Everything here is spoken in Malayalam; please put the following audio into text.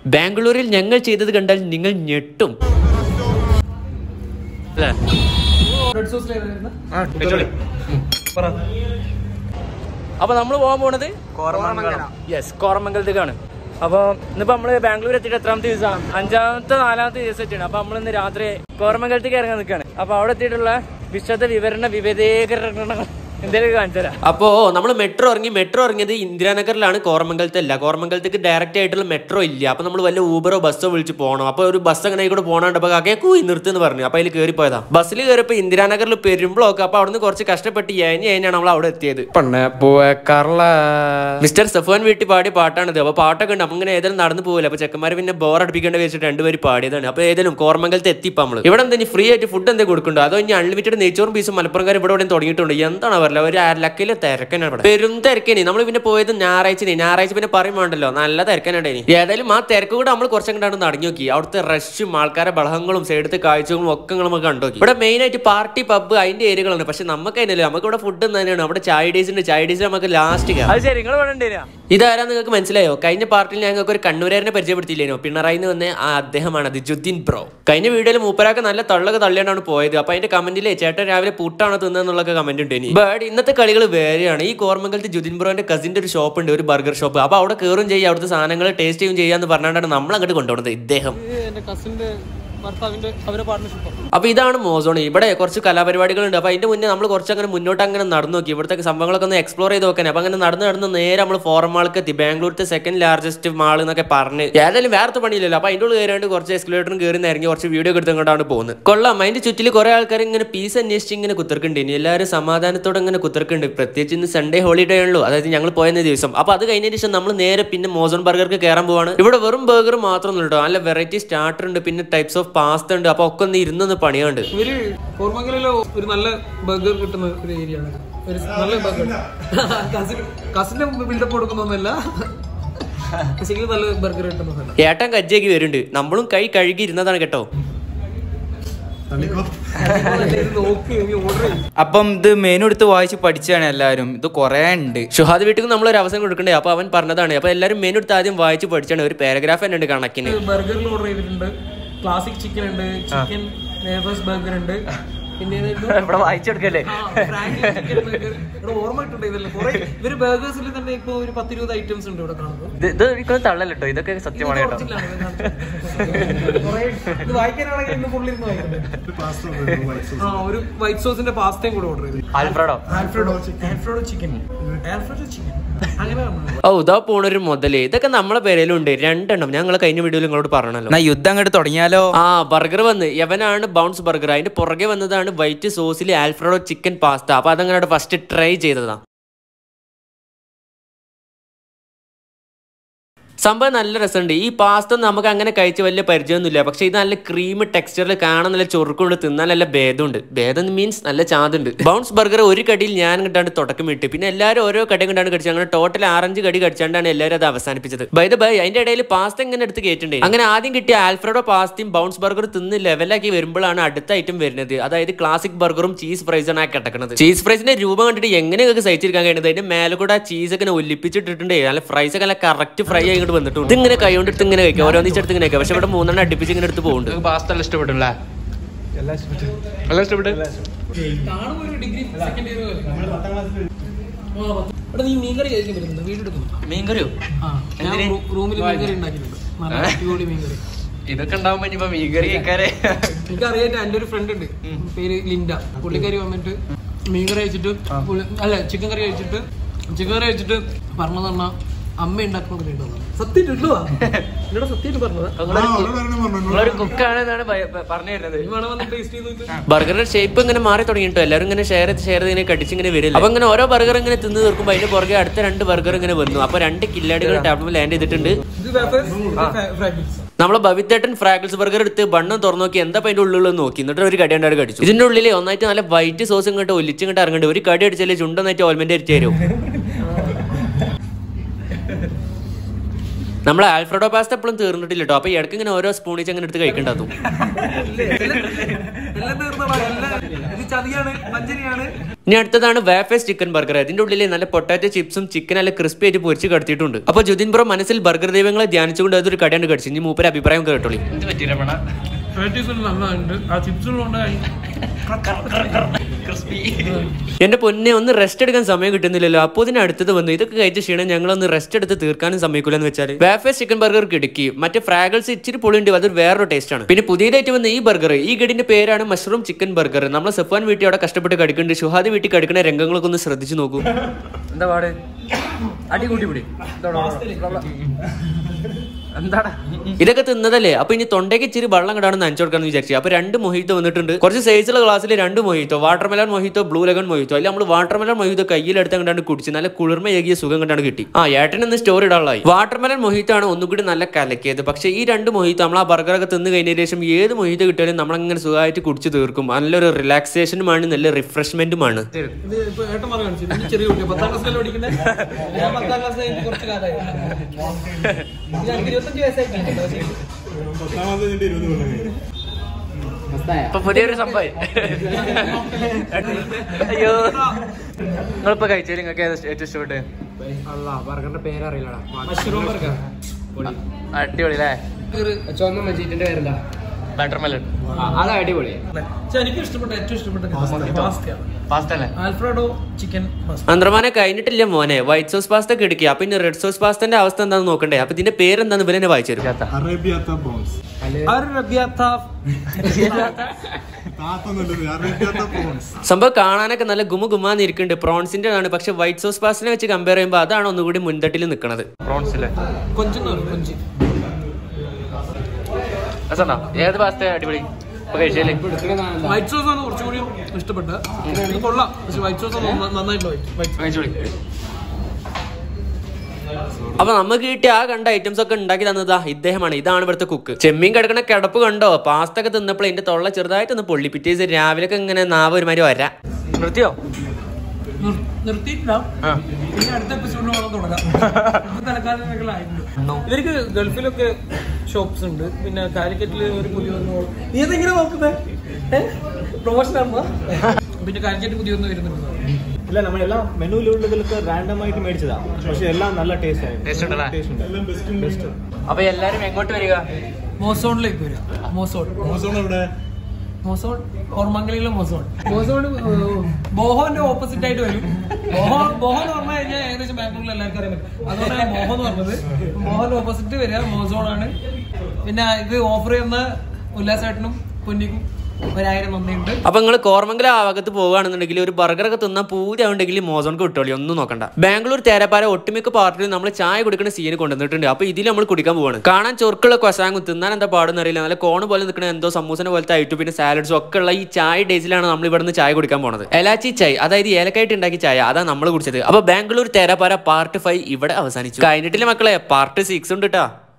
ബാംഗ്ലൂരിൽ ഞങ്ങൾ ചെയ്തത് കണ്ടാൽ നിങ്ങൾ ഞെട്ടും അല്ലേ അപ്പൊ നമ്മൾ പോകാൻ പോണത് യെസ് കോറമംഗലത്തേക്കാണ് അപ്പൊ ഇന്നിപ്പോ നമ്മള് ബാംഗ്ലൂർ എത്തിയിട്ട് എത്രാമത്തെ ദിവസമാണ് അഞ്ചാമത്തെ നാലാമത്തെ ദിവസം എത്തിയാണ് അപ്പൊ നമ്മൾ ഇന്ന് രാത്രി കോറമംഗലത്തേക്ക് ഇറങ്ങാൻ നിൽക്കുകയാണ് അപ്പൊ അവിടെ എത്തിയിട്ടുള്ള വിശദ വിവരണ വിവേകീകരണ എന്തെങ്കിലും കാണിച്ചു തരാം അപ്പോ നമ്മൾ മെട്രോ ഇറങ്ങി മെട്രോ ഇറങ്ങിയത് ഇന്ദിരാനഗറിലാണ് കോറമംഗലത്ത് അല്ല കോറമംഗലത്തേക്ക് ഡയറക്റ്റ് ആയിട്ടുള്ള മെട്രോ ഇല്ല അപ്പൊ നമ്മൾ വല്ല ഊബറോ ബസ്സോ വിളിച്ച് പോകണം അപ്പൊ ഒരു ബസ് അങ്ങനെ കൂടെ പോകണുണ്ടപ്പോ കാക്കയെ കൂയി നിർത്തുന്ന് പറഞ്ഞു അപ്പൊ അതിൽ കയറി പോയതാ ബസ്സിൽ കയറിയപ്പോ ഇന്ദിരാനഗറിൽ പെരുമ്പോഴൊക്കെ അപ്പൊ അവിടുന്ന് കുറച്ച് കഷ്ടപ്പെട്ട് ഏഞ്ഞ് ഏഞ്ഞാണ് നമ്മൾ അവിടെ എത്തിയത് പണ്ണ പോയക്കാറുള്ള മിസ്റ്റർ സഫാൻ വീട്ടിൽ പാടിയ പാട്ടാണിത് അപ്പൊ പാട്ടൊക്കെ ഉണ്ട് അപ്പൊ ഇങ്ങനെ ഏതായാലും നടന്നു പോകില്ല അപ്പൊ ചെക്കന്മാർ പിന്നെ ബോർ അടിപ്പിക്കേണ്ട വെച്ചിട്ട് രണ്ടുപേര് പാടിയതാണ് അപ്പൊ ഏതായാലും കോർമംഗലത്ത് എത്തിപ്പോ നമ്മള് ഇവിടെ എന്താ ഫ്രീ ആയിട്ട് ഫുഡ് എന്തെങ്കിലും കൊടുക്കുന്നുണ്ടോ അതോ ഇനി അൺലിമിറ്റഡ് നെയ്ച്ചോറും പീസും മലപ്പുറംകാർ ഇവിടെ ഇവിടെ തുടങ്ങിയിട്ടുണ്ട് എന്താണ് പറയില്ല ഒരു അരലക്കില് തിരക്കനാണ് ഇവിടെ പെരും തിരക്കനി നമ്മൾ പിന്നെ പോയത് ഞായറാഴ്ച ഞായറാഴ്ച പിന്നെ പറയും വേണ്ടല്ലോ നല്ല തിരക്കനുണ്ടായിനി ഏതായാലും ആ തിരക്ക് കൂടെ നമ്മൾ കുറച്ചും കണ്ടാണ് നടഞ്ഞു നോക്കി അവിടുത്തെ റഷും ആൾക്കാരെ ബഹളങ്ങളും സൈഡത്തെ കാഴ്ചകളും ഒക്കെ നമുക്ക് കണ്ടു നോക്കി ഇവിടെ മെയിൻ ആയിട്ട് പാർട്ടി പബ്ബ് അതിന്റെ ഏരിയകളാണ് പക്ഷെ നമുക്ക് അതിനല്ലേ നമുക്ക് ഇവിടെ ഫുഡ് തന്നെയാണ് അവിടെ ചായ ഡേയ്സ് ഉണ്ട് ചായ ഡേയ്സ് നമുക്ക് ലാസ്റ്റ് അത് ശരി നിങ്ങൾ വേണ്ടേ ഇതാരാ നിങ്ങൾക്ക് മനസ്സിലായോ കഴിഞ്ഞ പാർട്ടിയിൽ ഞങ്ങൾക്ക് ഒരു കണ്ണൂരാരനെ പരിചയപ്പെടുത്തിയില്ലേനോ പിണറായി എന്ന് വന്ന ആ അദ്ദേഹമാണ് അത് ജുദ്ദീൻ ബ്രോ കഴിഞ്ഞ വീഡിയോയിൽ മൂപ്പരാക്ക് നല്ല തള്ളൊക്കെ തള്ളിയാണ് പോയത് അപ്പൊ അതിന്റെ കമന്റിലെ ചേട്ടൻ രാവിലെ പുട്ടാണോ തിന്നെന്നുള്ളൊക്കെ കമന്റ് ഉണ്ട് ഇനി ബട്ട് ഇന്നത്തെ കളികൾ വേറെയാണ് ഈ കോർമംഗലത്ത് ജുദിൻ ബ്രോന്റെ കസിന്റെ ഒരു ഷോപ്പ് ഉണ്ട് ഒരു ബർഗർ ഷോപ്പ് അപ്പൊ അവിടെ കയറും ചെയ്യുക അവിടുത്തെ സാധനങ്ങൾ ടേസ്റ്റ് ചെയ്യും ചെയ്യാന്ന് പറഞ്ഞാണ് നമ്മൾ അങ്ങോട്ട് കൊണ്ടുപോകുന്നത് ഇദ്ദേഹം എന്റെ കസിന്റെ ഭർത്താവിന്റെ അവരെ പാർട്ണർഷിപ്പ് അപ്പൊ ഇതാണ് മോസോൺ ഇവിടെ കുറച്ച് കലാപരിപാടികളുണ്ട് അപ്പൊ അതിന്റെ മുന്നേ നമ്മൾ കുറച്ച് അങ്ങനെ മുന്നോട്ട് അങ്ങനെ നടന്നു നോക്കി ഇവിടുത്തെ സംഭവങ്ങളൊക്കെ ഒന്ന് എക്സ്പ്ലോർ ചെയ്ത് നോക്കാൻ അപ്പൊ അങ്ങനെ നടന്ന് നടന്ന് നേരെ നമ്മൾ ഫോറം മാൾക്ക് എത്തി ബാംഗ്ലൂരിത്തെ സെക്കൻഡ് ലാർജസ്റ്റ് മാൾ എന്നൊക്കെ പറഞ്ഞ് ഏതായാലും വേറെ പണിയില്ലല്ലോ അപ്പൊ അതിൻ്റെ ഉള്ളിൽ കയറിയാണ്ട് കുറച്ച് എക്സ്കലേറ്ററും കയറി ഇറങ്ങി കുറച്ച് വീഡിയോ ഒക്കെ എടുത്തുകൊണ്ടാണ് പോകുന്നത് കൊള്ളാം അതിന്റെ ചുറ്റിൽ കുറെ ആൾക്കാർ ഇങ്ങനെ പീസ് അന്വേഷിച്ച് ഇങ്ങനെ കുത്തിർക്കുന്നുണ്ട് ഇനി എല്ലാവരും സമാധാനത്തോടെ ഇങ്ങനെ കുത്തിർക്കുന്നുണ്ട് പ്രത്യേകിച്ച് ഇന്ന് സൺഡേ ഹോളിഡേ ആണല്ലോ അതായത് ഞങ്ങൾ പോയെന്ന ദിവസം അപ്പൊ അത് കഴിഞ്ഞതിന് ശേഷം നമ്മൾ നേരെ പിന്നെ മോസോൺ ബർഗർക്ക് കയറാൻ പോവാണ് ഇവിടെ വെറും ബർഗർ മാത്രം കേട്ടോ നല്ല വെറൈറ്റി സ്റ്റാർട്ടർ ഉണ്ട് പിന്നെ ടൈപ്സ് ഓഫ് പാസ്ത ഉണ്ട് അപ്പൊ ഒക്കെ ഒന്ന് ഇരുന്നൊന്ന് പണിയുണ്ട് ഇവര് കോർമംഗലിലെ ഒരു നല്ല ബർഗർ കിട്ടുന്ന ഒരു ഏരിയ ആണ് ഒരു നല്ല ബർഗർ കസിൻ കസിന്റെ ബിൽഡപ്പ് കൊടുക്കുന്നൊന്നുമല്ല പക്ഷേ നല്ല ബർഗർ കിട്ടുന്നതല്ല ഏട്ടൻ കജ്ജേക്ക് വരുന്നുണ്ട് നമ്മളും കൈ കഴുകി ഇരുന്നതാണ് കേട്ടോ ഇത് നോക്കി ഓർഡർ ചെയ്യും അപ്പം ഇത് മെനു എടുത്ത് വായിച്ച് പഠിച്ചാണ് എല്ലാവരും ഇത് കുറേ ഉണ്ട് ഷുഹാദ് വീട്ടിൽ നമ്മൾ ഒരു അവസരം കൊടുക്കണ്ടേ അപ്പൊ അവൻ പറഞ്ഞതാണ് അപ്പൊ എല്ലാരും മെനു എടുത്ത് ആദ്യം വായിച്ച് പഠിച്ചാണ് ഒരു പാരഗ്രാഫ് തന്നെ ഉണ്ട് കണക്കിന് ബർഗറിൽ ഓർഡർ ചെയ്തിട്ടുണ്ട് ക്ലാസിക് ചിക്കൻ ഉണ്ട് ചിക്കൻ നേവേഴ്സ് ബർഗർ ഉണ്ട് പിന്നെ ഏതായിരുന്നു? ഇവിടെ വായിച്ചെടുക്കല്ലേ ആ, ഫ്രാങ്കി chicken burger. ഇവിടെ ഓർമ്മ കിട്ടുന്നുണ്ട് ഇതല്ലേ കുറെ ഇവര് ബർഗേഴ്സിൽ തന്നെ ഇപ്പൊ ഒരു പത്തിരുപത് ഐറ്റംസ് ഉണ്ട് ഇവിടെ കാണുന്നത് ഇത് ഒരിക്കലും തള്ളല്ലോ ഇതൊക്കെ സത്യമാണ് കേട്ടോ Original ആണ് ഇത് കാണിച്ചത്. കുറെ ഇത് വായിക്കാനാണെങ്കിൽ ഇന്ന് ഫുള്ളിരുന്ന് വായിക്കുന്നത് ആ ഒരു വൈറ്റ് സോസിന്റെ പാസ്തയും കൂടെ ഓർഡർ ചെയ്തു alfredo alfredo alfredo chicken alfredo chicken അങ്ങനെ പറഞ്ഞു ഓ ഇതാ പോണൊരു മുതല് ഇതൊക്കെ നമ്മളെ പേരയിലും ഉണ്ട് രണ്ടെണ്ണം ഞങ്ങൾ കഴിഞ്ഞ വീഡിയോയിൽ നിങ്ങളോട് പറഞ്ഞല്ലോ എന്നാ യുദ്ധം അങ്ങോട്ട് തുടങ്ങിയാലോ ആ ബർഗർ വന്ന് യവനാണ് ബൗൺസ് ബർഗർ അതിന്റെ പുറകെ വന്നതാണ് വൈറ്റ് സോസിൽ ആൽഫ്രഡോ ചിക്കൻ പാസ്ത അപ്പൊ അതങ്ങനെ ഫസ്റ്റ് ട്രൈ ചെയ്തതാ സംഭവം നല്ല രസമുണ്ട് ഈ പാസ്ത നമുക്ക് അങ്ങനെ കഴിച്ച് വലിയ പരിചയമൊന്നുമില്ല പക്ഷെ ഇത് നല്ല ക്രീം ടെക്സ്ചറിൽ കാണാൻ നല്ല ചൊറുക്കുണ്ട് തിന്നാൻ നല്ല ഭേദമുണ്ട് ഭേദം മീൻസ് നല്ല ചാതുണ്ട് ബൗൺസ് ബർഗർ ഒരു കടിയിൽ ഞാൻ കിട്ടാണ്ട് തുടക്കം വിട്ട് പിന്നെ എല്ലാവരും ഓരോ കടിയും കണ്ടാണ് കടിച്ചത് അങ്ങനെ ടോട്ടൽ ആറഞ്ച് കടി കടിച്ചാണ്ടാണ് എല്ലാവരും അത് അവസാനിപ്പിച്ചത് ബൈ ദ ബൈ അതിന്റെ ഇടയിൽ പാസ്ത ഇങ്ങനെ എടുത്ത് കേട്ടിട്ടുണ്ട് അങ്ങനെ ആദ്യം കിട്ടിയ ആൽഫ്രഡോ പാസ്തയും ബൗൺസ് ബർഗർ തിന്ന് ലെവലാക്കി വരുമ്പോഴാണ് അടുത്ത ഐറ്റം വരുന്നത് അതായത് ക്ലാസിക് ബർഗറും ചീസ് ഫ്രൈസാണ് ആ കിടക്കുന്നത് ചീസ് ഫ്രൈസിന്റെ രൂപം കണ്ടിട്ട് എങ്ങനെ നിങ്ങൾക്ക് സഹിച്ചിരിക്കാൻ കഴിയുന്നത് അതിന്റെ മേലെ കൂടെ ആ ചീസ് ഒക്കെ ഒലിപ്പിച്ചിട്ടിട്ടുണ്ട് നല്ല ഫ്രൈസ് ഒക്കെ നല്ല കറക്റ്റ് ഫ്രൈ ആയി ഇങ്ങോട്ട് വന്നിട്ടുണ്ട് ഇതിങ്ങനെ കൈ കൊണ്ടിട്ട് ഇങ്ങനെ കഴിക്കാം ഓരോന്നിച്ചെടുത്ത് ഇങ്ങനെ കഴിക്കാം പക്ഷെ ഇവിടെ മൂന്നെണ്ണം അടുപ്പിച്ച് ഇങ്ങനെ എടുത്ത് പോകുന്നുണ്ട് പാസ്ത എല്ലാം ഇഷ്ടപ്പെട്ടില്ല എല്ലാം ഇഷ്ടപ്പെട്ടു കാണുമ്പോ ഒരു ഡിഗ്രി സെക്കൻഡ് ഇയർ ഇവിടെ നീ മീൻകറി കഴിക്കാൻ പറ്റുന്നുണ്ട് വീടെടുക്കുന്നു മീൻകറിയോ ആ ഞാൻ റൂമിൽ മീൻകറി ഉണ്ടാക്കിയിട്ടുണ്ട് നല്ല അടിപൊളി മീൻകറി ഇതൊക്കെ ഉണ്ടാവുമ്പോ ഇനിയിപ്പോ മീൻകറി കഴിക്കാരെ എനിക്കറിയാം എൻ്റെ ഒരു ഫ്രണ്ട് ഉണ്ട് പേര് ലിൻഡ പുള്ളിക്കാരി വന്നിട്ട് മീൻ കറി കഴിച്ചിട്ട് പുള്ളി- അല്ല ചിക്കൻ കറി കഴിച്ചിട്ട് ചിക്കൻ കറി കഴിച്ചിട്ട് പറഞ്ഞത് പറഞ്ഞാൽ അമ്മ ഉണ്ടാക്കുന്ന പോലെ ഉണ്ടോ സത്യം ഇല്ലോ എന്നോട് സത്യം പറഞ്ഞത് നിങ്ങളൊരു കുക്കാണെന്നാണ് പറഞ്ഞു തരുന്നത് നീ വേണം വന്ന് ടേസ്റ്റ് ചെയ്ത് നോക്ക്. ബർഗറിന്റെ ഷേപ്പ് ഇങ്ങനെ മാറി തുടങ്ങിയിട്ടോ എല്ലാവരും ഇങ്ങനെ ഷെയർ ചെയ്ത് ഷെയർ ചെയ്ത് ഇങ്ങനെ കടിച്ച് ഇങ്ങനെ വരില്ല അപ്പൊ ഇങ്ങനെ ഓരോ ബർഗർ ഇങ്ങനെ തിന്ന് തീർക്കുമ്പോൾ അതിന്റെ പുറകെ അടുത്ത രണ്ട് ബർഗർ ഇങ്ങനെ വന്നു അപ്പൊ രണ്ട് കില്ലാടികൾ ടാബിൾ ലാൻഡ് ചെയ്തിട്ടുണ്ട് ഇത് വേഫേഴ്സ്, ഇത് ഫ്രാഗ്രിൽസ്. നമ്മളെ ഭവിത്തേട്ടൻ ഫ്രാഗിൾസ് ബർഗർ എടുത്ത് ബണ്ണം തുറന്നു നോക്കി എന്താ അതിന്റെ ഉള്ളിൽ നോക്കി എന്നിട്ട് ഒരു കടി ഉണ്ടായിട്ട് കടിച്ചു ഇതിന്റെ ഉള്ളിൽ ഒന്നായിട്ട് നല്ല വൈറ്റ് സോസ് ഇങ്ങോട്ട് ഒലിച്ച് ഇങ്ങോട്ട് ഇറങ്ങണ്ട് ഒരു കടി അടിച്ചാലേ ചുണ്ടൊന്നായിട്ട് ഓൽമെന്റ് അടിച്ചു തരും നമ്മളെ ആൽഫ്രഡോ പാസ്ത എപ്പോഴും തീർന്നിട്ടില്ല കേട്ടോ അപ്പൊ ഇടയ്ക്ക് ഇങ്ങനെ ഓരോ സ്പൂണിച്ച് അങ്ങനെ എടുത്ത് കഴിക്കണ്ടാവും എല്ലാം തീർന്നടാ എല്ലാം ഇത് ചതിയാണ് വഞ്ചനയാണ് ഇനി അടുത്തതാണ് വേഫേസ് ചിക്കൻ ബർഗർ ഇതിന്റെ ഉള്ളിൽ നല്ല പൊട്ടാറ്റോ ചിപ്സും ചിക്കൻ നല്ല ക്രിസ്പി ആയിട്ട് പൊരിച്ച് കടത്തിയിട്ടുണ്ട് അപ്പൊ ജുദിൻ ബ്രോ മനസ്സിൽ ബർഗർ ദൈവങ്ങളെ ധ്യാനിച്ചുകൊണ്ട് അതൊരു കടയാണ് കടിച്ചു ഇനി മൂപ്പര് അഭിപ്രായം കേട്ടോളി എന്ത് പറ്റി രമണ പ്രാക്ടീസ് നന്നായിട്ടുണ്ട് ആ ചിപ്സ് ഉള്ളതുകൊണ്ട് എന്റെ പൊന്നെ ഒന്ന് റെസ്റ്റ് എടുക്കാൻ സമയം കിട്ടുന്നില്ലല്ലോ അപ്പോൾ ഇതിന് അടുത്തത് വന്നു ഇതൊക്കെ കഴിച്ച ക്ഷീണം ഞങ്ങളൊന്ന് റെസ്റ്റ് എടുത്ത് തീർക്കാനും സമ്മതിക്കില്ലെന്ന് വെച്ചാൽ വേഫേസ് ചിക്കൻ ബർഗർ കിടക്കി മറ്റേ ഫ്രാഗിൾസ് ഇച്ചിരി പൊളിയുണ്ട് അതൊരു വേറൊരു ടേസ്റ്റ് ആണ് പിന്നെ പുതിയതായിട്ട് വന്ന ഈ ബർഗർ ഈ ഗഡിന്റെ പേരാണ് മഷ്റൂം ചിക്കൻ ബർഗർ നമ്മളെ സഫാൻ വീട്ടിൽ അവിടെ കഷ്ടപ്പെട്ട് കടിക്കുന്നുണ്ട് ഷുഹാദ് വീട്ടിൽ കടിക്കുന്ന രംഗങ്ങളൊക്കെ ഒന്ന് ശ്രദ്ധിച്ചു നോക്കൂ എന്താ പാട് അടി കൂട്ടി പിടി എന്താടാ ഇതൊക്കെ തിന്നതല്ലേ അപ്പൊ ഇനി തൊണ്ടയ്ക്ക് ഇച്ചിരി വെള്ളം കിടാണ് നനച്ചു കൊടുക്കാന്ന് വിചാരിച്ചു അപ്പൊ രണ്ട് മൊഹിത്തോ വന്നിട്ടുണ്ട് കുറച്ച് സൈസുള്ള ഗ്ലാസ്സിൽ രണ്ട് മൊഹിത്തോ വാട്ടർമെലൺ മൊഹിത്തോ ബ്ലൂ ലഗൺ മൊഹിത്തോ അല്ലെ നമ്മൾ വാട്ടർമെലൺ മൊഹിത്തോ കയ്യിലെടുത്ത് കണ്ടാണ്ട് കുടിച്ച് നല്ല കുളിർമയേകിയ സുഖം കണ്ടാണ് കിട്ടി ആ ഏട്ടൻ ഇന്ന് സ്റ്റോറി ഇടാനുള്ളതായി വാട്ടർമെലൺ മൊഹിത്തോ ആണ് ഒന്നുകൂടി നല്ല കലക്കിയത് പക്ഷെ ഈ രണ്ട് മൊഹിത്തോ നമ്മൾ ആ ബർഗറൊക്കെ തിന്ന് കഴിഞ്ഞതിന് ശേഷം ഏത് മൊഹിത്തോ കിട്ടിയാലും നമ്മളങ്ങനെ സുഖമായിട്ട് കുടിച്ച് തീർക്കും നല്ലൊരു റിലാക്സേഷനുമാണ് നല്ല റിഫ്രഷ്മെന്റുമാണ് ഇത് ഇപ്പൊ ഏട്ടന്മാർ കാണിച്ചു ഇത് ചെറിയ കുട്ടിയാ പത്താം ക്ലാസ്സിലല്ലേ പഠിക്കുന്നത് ഞാൻ പത്താം ക്ലാസ് കഴിഞ്ഞ് കുറച്ച് കാലമായി ഇത് എനിക്ക് ഇരുപത്തഞ്ച് വയസ്സായിട്ടുണ്ട് ഇപ്പൊ പുതിയൊരു സംഭവം അയ്യോ നിങ്ങളിപ്പോ കഴിച്ചാൽ നിങ്ങൾക്ക് ഏതാ ഏറ്റവും ഇഷ്ടപ്പെട്ട് ബർഗറിന്റെ പേരറിയില്ലടാ മഷ്റൂം ബർഗർ അടിപൊളി അല്ലേ ചുവന്ന മജീറ്റിന്റെ പേരെന്താ ബട്ടർ മെലൺ അത് അടിപൊളി പക്ഷെ എനിക്ക് ഇഷ്ടപ്പെട്ട ഏറ്റവും ഇഷ്ടപ്പെട്ട പാസ്തയാണ് പാസ്ത അല്ലേ ആൽഫ്രഡോ ചിക്കൻ പാസ്ത അന്ത്രമാനെ കഴിഞ്ഞിട്ടില്ല മോനെ വൈറ്റ് സോസ് പാസ്ത കിടക്കി അപ്പൊ ഇനി റെഡ് സോസ് പാസ്തന്റെ അവസ്ഥ എന്താണെന്ന് നോക്കണ്ടേ അപ്പൊ ഇതിന്റെ പേരെന്താന്ന് ഇവരെന്നെ വായിച്ചു തരും അറേബ്യാത്ത ബോൺസ് അർ റബിയാത്ത താത്തൊന്നുള്ളത് അറേബ്യാത്ത ബോൺസ് സംഭവം കാണാനൊക്കെ നല്ല ഗുമ ഗുമാന്ന് ഇരിക്കുന്നുണ്ട് പ്രോൺസിന്റെ ആണ് പക്ഷെ വൈറ്റ് സോസ് പാസ്റ്റിനെ വെച്ച് കമ്പയർ ചെയ്യുമ്പോൾ അതാണ് ഒന്നുകൂടി മുൻതട്ടിൽ നിൽക്കുന്നത് പ്രോൺസ് അല്ലേ കൊഞ്ചെന്ന് പറയും കൊഞ്ച് രസമുണ്ടോ ഏത് പാസ്ത അടിപൊളി ഇപ്പൊ കഴിച്ചാലേ വൈറ്റ് സോസ് ആണ് കുറച്ചും കൂടി ഇഷ്ടപ്പെട്ടത് ഇത് കൊള്ളാം പക്ഷെ വൈറ്റ് സോസ് നന്നായിട്ടുള്ള വൈറ്റ് കഴിച്ചോളി അപ്പൊ നമുക്ക് കിട്ടിയ ആ കണ്ട ഐറ്റംസ് ഒക്കെ ഉണ്ടാക്കി തന്നതാ ഇദ്ദേഹമാണ് ഇതാണ് ഇവിടുത്തെ കുക്ക് ചെമ്മീൻ കിടക്കണ കിടപ്പ് കണ്ടോ പാസ്ത ഒക്കെ തിന്നപ്പോൾ എന്റെ തൊള്ള ചെറുതായിട്ടൊന്ന് പൊള്ളി പിറ്റേസ് രാവിലെ ഒക്കെ ഇങ്ങനെ നാവ് ഒരുമാതിരി വരാ നിർത്തിയോ നിർ- നിർത്തിയിട്ടില്ല ഇനി അടുത്ത എപ്പിസോഡിൽ വേണം തുടങ്ങാം ഇപ്പൊ തലക്കാലം ആയിട്ടുണ്ട് ഇവർക്ക് ഗൾഫിലൊക്കെ ഷോപ്സ് ഉണ്ട് പിന്നെ കാലിക്കറ്റിൽ ഒരു പുതിയ ഒന്ന് നീ അതെങ്ങനെ നോക്കുന്നത് പ്രൊമോഷൻ ആണോ പിന്നെ കാലിക്കറ്റ് പുതിയ ഒന്ന് വരുന്നുണ്ട് ഇല്ല നമ്മളെല്ലാം മെനുവിലുള്ളതിലൊക്കെ റാൻഡം ആയിട്ട് മേടിച്ചതാ പക്ഷെ എല്ലാം നല്ല ടേസ്റ്റ് ആയിരുന്നു ടേസ്റ്റ് ഉണ്ടല്ലേ ടേസ്റ്റ് ഉണ്ട് ബെസ്റ്റ് അപ്പൊ എല്ലാരും എങ്ങോട്ട് വരിക മോസോണിലേക്ക് വരാം മോസോൺ മോസോൺ എവിടെ മോസോൺ ഓർമ്മങ്കലിലെ മോസോൺ മോസോൺ ബോഹോന്റെ ഓപ്പോസിറ്റ് ആയിട്ട് വരും ബോഹോ ബോഹോ എന്ന് പറഞ്ഞു കഴിഞ്ഞാൽ ഏകദേശം ബാംഗ്ലൂരിൽ എല്ലാവർക്കും അറിയാൻ പറ്റും അതുകൊണ്ടാണ് മോഹോ എന്ന് പറഞ്ഞത് മോഹോന്റെ ഓപ്പോസിറ്റ് വരിക മോസോൺ ആണ് പിന്നെ ഇത് ഓഫർ ചെയ്യുന്ന ഉല്ലാസേട്ടനും പൊന്നിക്കും ഒരായിരം നന്ദിയുണ്ട് അപ്പൊ നിങ്ങൾ കോർമംഗല ആ ഭാഗത്ത് പോവുകയാണെന്നുണ്ടെങ്കിൽ ഒരു ബർഗർ ഒക്കെ തിന്നാൻ പൂതി ആവുണ്ടെങ്കിൽ മോസോൺക്ക് വിട്ടോളി ഒന്നും നോക്കണ്ട ബാംഗ്ലൂർ തേരപ്പാര ഒട്ടുമിക്ക പാർട്ടിയിൽ നമ്മൾ ചായ കുടിക്കുന്ന സീന് കൊണ്ടുവന്നിട്ടുണ്ട് അപ്പൊ ഇതിൽ നമ്മൾ കുടിക്കാൻ പോവാണ് കാണാൻ ചൊറുക്കുള്ള കൊസാങ്ങും തിന്നാൻ എന്താ പാടെന്ന് അറിയില്ല നല്ല കോണ് പോലെ നിൽക്കുന്ന എന്തോ സമൂസനെ പോലത്തെ ഐറ്റം പിന്നെ സാലഡ്സും ഒക്കെ ഉള്ള ഈ ചായ ഡേയ്സിലാണ് നമ്മൾ ഇവിടെ നിന്ന് ചായ കുടിക്കാൻ പോണത് എലാച്ചി ചായ അതായത് ഏലക്കായിട്ട് ഉണ്ടാക്കിയ ചായ അതാണ് നമ്മൾ കുടിച്ചത് അപ്പൊ ബാംഗ്ലൂർ തേരപ്പാര പാർട്ട് ഫൈവ് ഇവിടെ അവസാനിച്ചു കഴിഞ്ഞിട്ടില്ല മക്കളെ പാർട്ട് സിക്സ് ഉണ്ട് കേട്ടാ